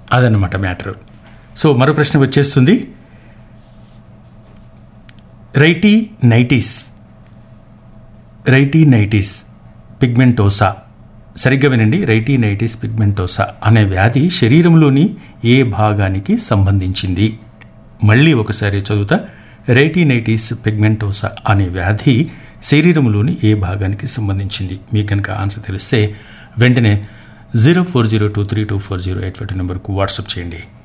అదన్నమాట matter so మరో ప్రశ్న వచ్చేస్తుంది retinitis retinitis pigmentosa సరిగ్గా వినండి రైటీ నైటిస్ పిగ్మెంటోసా అనే వ్యాధి శరీరంలోని ఏ భాగానికి సంబంధించింది మళ్ళీ ఒకసారి చదువుతా రైటీనైటిస్ పిగ్మెంటోసా అనే వ్యాధి శరీరంలోని ఏ భాగానికి సంబంధించింది మీకు కనుక ఆన్సర్ తెలిస్తే వెంటనే zero four zero two three two four zero eight five నెంబర్కు వాట్సాప్ చేయండి